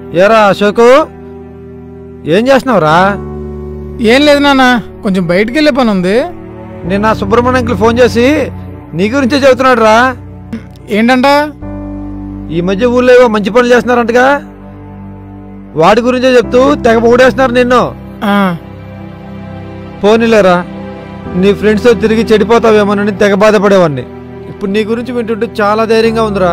ఏరా అశోకు ఏం చేస్తున్నావురా ఏం లేదు నాన్న కొంచెం బయటికి వెళ్ళే పని ఉంది నిన్న సుబ్రహ్మణ్య అంకుల్ ఫోన్ చేసి నీ గురించే చెబుతున్నాడు రా ఏంటంట ఈ మధ్య ఊళ్ళో ఏవో మంచి పనులు చేస్తున్నారంటగా వాడి గురించే చెప్తూ తెగ పొగిడేస్తున్నారు నిన్ను ఆ, పోనీలేరా నీ ఫ్రెండ్స్తో తిరిగి చెడిపోతావేమోనని తెగ బాధపడేవాడిని ఇప్పుడు నీ గురించి వింటుంటే చాలా ధైర్యంగా ఉందిరా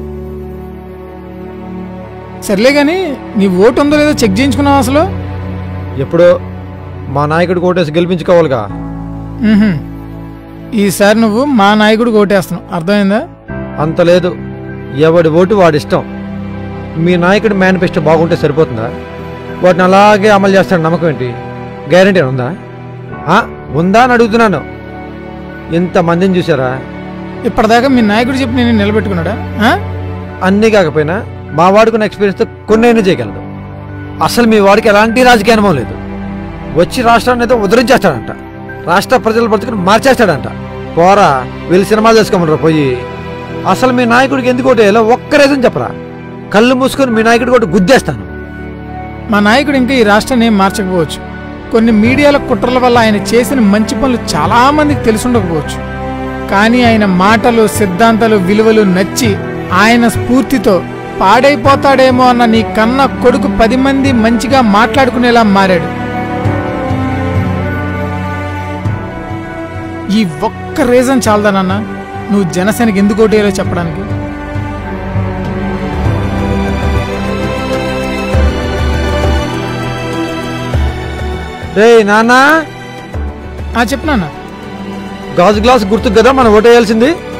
సర్లే గాని నీ ఓటు ఉందో లేదో చెక్ చేయించుకున్నావు అసలు ఎప్పుడో మా నాయకుడు కోటేసి గెలిపించుకోవాలిగా ఉహుం. ఈసారి నువ్వు మా నాయకుడు ఓటేస్తున్నావు అర్థమైందా అంత లేదు ఎవడి ఓటు వాడిష్టం మీ నాయకుడి మేనిఫెస్టో బాగుంటే సరిపోతుందా వాటిని అలాగే అమలు చేస్తాడు నమ్మకం ఏంటి గ్యారంటీ ఉందా ఆ, ఉందా అని అడుగుతున్నాను ఇంతమందిని చూసారా ఇప్పటిదాకా మీ నాయకుడు చెప్పి నేను నిలబెట్టుకున్నాడా ఆ? అన్నీ కాకపోయినా మా వాడుకున్న ఎక్స్పీరియన్స్తో కొన్నైనా చేయగలడు అసలు మీ వాడికి ఎలాంటి రాజకీయ అనుభవం లేదు వచ్చి రాష్ట్రాన్ని అయితే ఉద్ధరించేస్తాడంట రాష్ట్ర ప్రజల బ్రతుకుని మార్చేస్తాడంట పోరా వీళ్ళు సినిమాలు చేసుకోమనరా పోయి అసలు మీ నాయకుడికి ఎందుకు ఓటేయాలో ఒక్క రీజన్ చెప్పరా కళ్ళు మూసుకొని మీ నాయకుడి కూడా గుద్దేస్తాను మా నాయకుడు ఇంకా ఈ రాష్ట్రాన్ని ఏం మార్చకపోవచ్చు కొన్ని మీడియాల కుట్రల వల్ల ఆయన చేసిన మంచి పనులు చాలా మందికి తెలుసుండకపోవచ్చు కానీ ఆయన మాటలు సిద్ధాంతాలు విలువలు నచ్చి ఆయన స్ఫూర్తితో పాడైపోతాడేమో అన్న నీ కన్న కొడుకు పది మంది మంచిగా మాట్లాడుకునేలా మారాడు ఈ ఒక్క రీజన్ చాలదానన్నా నువ్వు జనసేనకి ఎందుకు ఓటేయాలో చెప్పడానికి రే నాన్న ఆ చెప్పినాన్నా గాజు గ్లాస్ గుర్తుకు కదా మనం ఓటేయాల్సింది